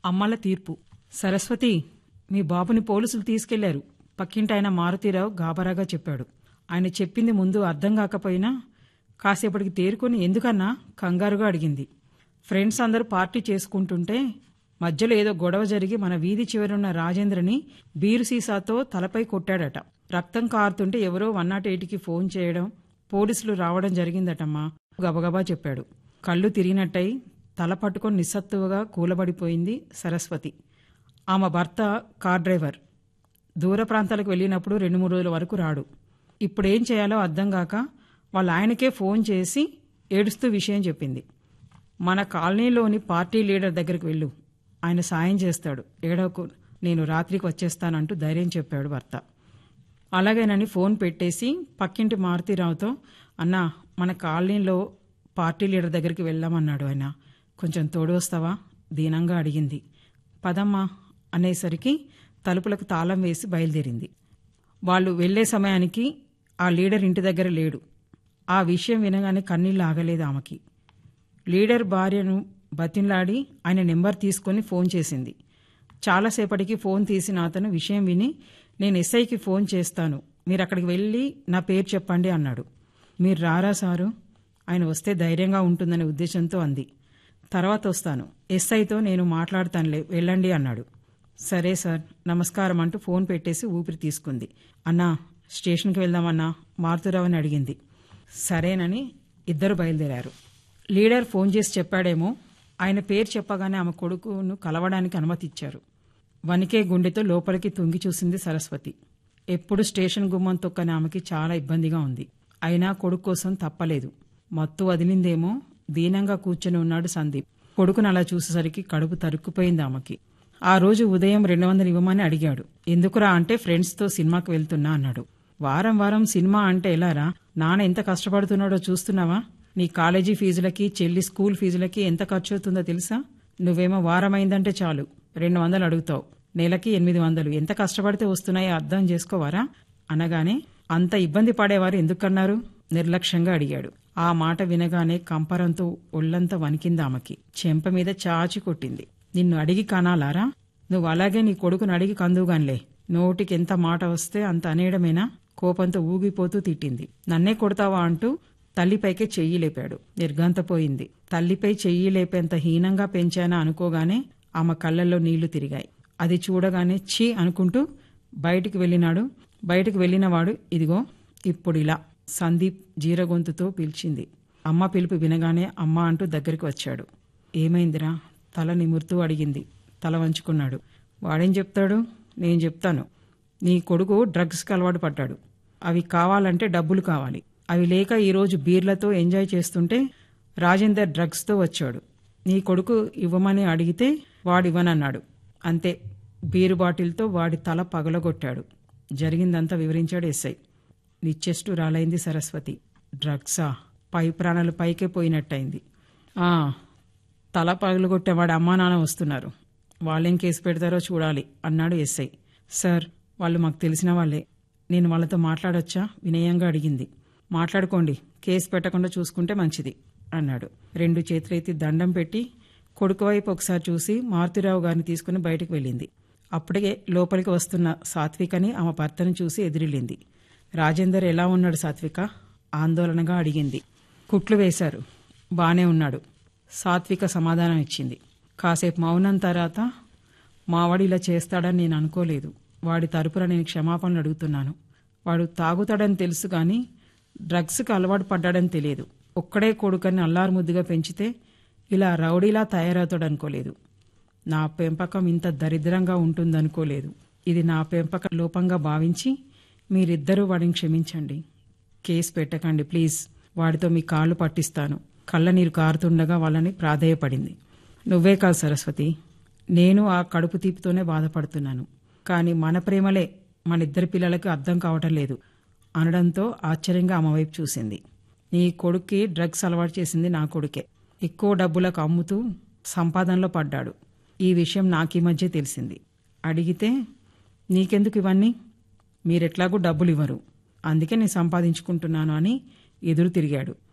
అమ్మల తీర్పు సరస్వతి మీ బాబుని పోలీసులు తీసుకెళ్లారు పక్కింటి ఆయన మారుతీరావు గాబరాగా చెప్పాడు ఆయన చెప్పింది ముందు అర్థం కాకపోయినా కాసేపటికి తేరుకొని ఎందుకన్నా కంగారుగా అడిగింది ఫ్రెండ్స్ అందరూ పార్టీ చేసుకుంటుంటే మధ్యలో ఏదో గొడవ జరిగి మన వీధి చివరున్న రాజేంద్రని బీరు సీసాతో తలపై కొట్టాడట రక్తం కారుతుంటే ఎవరో వన్ నాట్ ఎయిట్కి ఫోన్ చేయడం పోలీసులు రావడం జరిగిందటమ్మా గబగబా చెప్పాడు కళ్ళు తిరిగినట్టయి తల పట్టుకొని నిస్సత్తువగా కూలబడిపోయింది సరస్వతి ఆమె భర్త కార్ డ్రైవర్ దూర ప్రాంతాలకు వెళ్ళినప్పుడు రెండు మూడు రోజుల వరకు రాడు ఇప్పుడేం చేయాలో అర్థం కాక వాళ్ళ ఆయనకే ఫోన్ చేసి ఏడుస్తూ విషయం చెప్పింది మన కాలనీలోని పార్టీ లీడర్ దగ్గరికి వెళ్ళు ఆయన సాయం చేస్తాడు ఏడవకు నేను రాత్రికి వచ్చేస్తానంటూ ధైర్యం చెప్పాడు భర్త అలాగేనని ఫోన్ పెట్టేసి పక్కింటి మారుతీరావుతో అన్నా మన కాలనీలో పార్టీ లీడర్ దగ్గరికి వెళ్దామన్నాడు ఆయన కొంచెం తోడు వస్తావా దీనంగా అడిగింది పదమ్మా అనేసరికి తలుపులకు తాళం వేసి బయలుదేరింది వాళ్ళు వెళ్లే సమయానికి ఆ లీడర్ ఇంటి దగ్గర లేడు ఆ విషయం వినగానే కన్నీళ్ళు ఆగలేదు ఆమెకి లీడర్ భార్యను బతిన్లాడి ఆయన నెంబర్ తీసుకొని ఫోన్ చేసింది చాలాసేపటికి ఫోన్ తీసిన అతను విషయం విని నేను ఎస్ఐకి ఫోన్ చేస్తాను మీరు అక్కడికి వెళ్ళి నా పేరు చెప్పండి అన్నాడు మీరు రారా సారు ఆయన వస్తే ధైర్యంగా ఉంటుందనే ఉద్దేశంతో అంది తర్వాత వస్తాను ఎస్ఐతో నేను మాట్లాడతానులే వెళ్ళండి అన్నాడు సరే సార్ నమస్కారం అంటూ ఫోన్ పెట్టేసి ఊపిరి తీసుకుంది అన్నా స్టేషన్కి వెళ్దామన్నా మారుతురావని అడిగింది సరేనని ఇద్దరు బయలుదేరారు లీడర్ ఫోన్ చేసి చెప్పాడేమో ఆయన పేరు చెప్పగానే ఆమె కొడుకును కలవడానికి అనుమతి ఇచ్చారు వనికే గుండెతో లోపలికి తుంగి చూసింది సరస్వతి ఎప్పుడు స్టేషన్ గుమ్మం తొక్కని ఆమెకి చాలా ఇబ్బందిగా ఉంది అయినా కొడుకు కోసం తప్పలేదు మత్తు వదిలిందేమో దీనంగా కూర్చొని ఉన్నాడు సందీప్ కొడుకును అలా చూసేసరికి కడుపు తరుక్కుపోయింది ఆమెకి ఆ రోజు ఉదయం రెండు వందలు ఇవ్వమని అడిగాడు ఎందుకురా అంటే ఫ్రెండ్స్తో సినిమాకి వెళ్తున్నా అన్నాడు వారం వారం సినిమా అంటే ఎలారా నాన్న ఎంత కష్టపడుతున్నాడో చూస్తున్నావా నీ కాలేజీ ఫీజులకి చెల్లి స్కూల్ ఫీజులకి ఎంత ఖర్చు అవుతుందో తెలుసా నువ్వేమో వారం అయిందంటే చాలు రెండు వందలు అడుగుతావు నెలకి ఎనిమిది వందలు ఎంత కష్టపడితే వస్తున్నాయో అర్థం చేసుకోవారా అనగానే అంత ఇబ్బంది పడేవారు ఎందుకన్నారు నిర్లక్ష్యంగా అడిగాడు ఆ మాట వినగానే కంపరంతో ఒళ్లంతా వణికింది ఆమెకి చెంప మీద చాచి కొట్టింది నిన్ను అడిగి కనాలారా నువ్వు అలాగే నీ కొడుకును అడిగి కందువుగాన్లే నోటికి ఎంత మాట వస్తే అంత అనేయడమేనా కోపంతో ఊగిపోతూ తిట్టింది నన్నే కొడతావా అంటూ తల్లిపైకే చెయ్యి లేపాడు నిర్గంతపోయింది తల్లిపై చెయ్యి లేపేంత హీనంగా పెంచానా అనుకోగానే ఆమె కళ్ళల్లో నీళ్లు తిరిగాయి అది చూడగానే ఛీ అనుకుంటూ బయటికి వెళ్ళినాడు బయటికి వెళ్ళినవాడు ఇదిగో ఇప్పుడిలా సందీప్ జీరగొంతుతో పిలిచింది అమ్మ పిలుపు వినగానే అమ్మ అంటూ దగ్గరికి వచ్చాడు ఏమైందిరా తల నిమురుతూ అడిగింది తల వంచుకున్నాడు వాడేం చెప్తాడు నేను చెప్తాను నీ కొడుకు డ్రగ్స్కి అలవాటు పడ్డాడు అవి కావాలంటే డబ్బులు కావాలి అవి లేక ఈరోజు బీర్లతో ఎంజాయ్ చేస్తుంటే రాజేందర్ డ్రగ్స్తో వచ్చాడు నీ కొడుకు ఇవ్వమని అడిగితే వాడివ్వనన్నాడు అంతే బీరు బాటిల్తో వాడి తల పగలగొట్టాడు జరిగిందంతా వివరించాడు ఎస్ఐ నిచ్చెస్టు రాలైంది సరస్వతి డ్రగ్సా పై ప్రాణాలు పైకే పోయినట్టయింది ఆ తల పగలగొట్టేవాడు అమ్మా నాన్న వస్తున్నారు వాళ్ళేం కేసు పెడతారో చూడాలి అన్నాడు ఎస్ఐ సార్ వాళ్ళు మాకు తెలిసిన వాళ్ళే నేను వాళ్ళతో మాట్లాడొచ్చా వినయంగా అడిగింది మాట్లాడుకోండి కేసు పెట్టకుండా చూసుకుంటే మంచిది అన్నాడు రెండు చేతులెత్తి దండం పెట్టి కొడుకు వైపు ఒకసారి చూసి మారుతిరావు గారిని తీసుకుని బయటకు వెళ్ళింది అప్పటికే లోపలికి వస్తున్న సాత్వికని ఆమె భర్తను చూసి ఎదిరిల్లింది రాజేందర్ ఎలా ఉన్నాడు సాత్విక ఆందోళనగా అడిగింది కుట్లు వేశారు బానే ఉన్నాడు సాత్విక సమాధానం ఇచ్చింది కాసేపు మౌనం తర్వాత మావాడు ఇలా చేస్తాడని నేను అనుకోలేదు వాడి తరపున నేను క్షమాపణలు అడుగుతున్నాను వాడు తాగుతాడని తెలుసు కానీ డ్రగ్స్కి అలవాటు పడ్డాడని తెలియదు ఒక్కడే కొడుకని అల్లారు ముద్దుగా పెంచితే ఇలా రౌడీలా తయారవుతాడు అనుకోలేదు నా పెంపకం ఇంత దరిద్రంగా ఉంటుందనుకోలేదు ఇది నా పెంపక లోపంగా భావించి మీరిద్దరూ వాడిని క్షమించండి కేసు పెట్టకండి ప్లీజ్ వాడితో మీ కాళ్ళు పట్టిస్తాను కళ్ళ నీరు కారుతుండగా వాళ్ళని ప్రాధేయపడింది నువ్వే కాదు సరస్వతి నేను ఆ కడుపు తీపితోనే బాధపడుతున్నాను కానీ మన ప్రేమలే మన ఇద్దరి పిల్లలకు అర్థం కావటం లేదు అనడంతో ఆశ్చర్యంగా ఆమె వైపు చూసింది నీ కొడుక్కి డ్రగ్స్ అలవాటు చేసింది నా కొడుకే ఎక్కువ డబ్బులకు అమ్ముతూ సంపాదనలో పడ్డాడు ఈ విషయం నాకు ఈ మధ్య తెలిసింది అడిగితే నీకెందుకు ఇవన్నీ మీరెట్లాగూ డబ్బులు ఇవ్వరు అందుకే నేను సంపాదించుకుంటున్నాను అని ఎదురు తిరిగాడు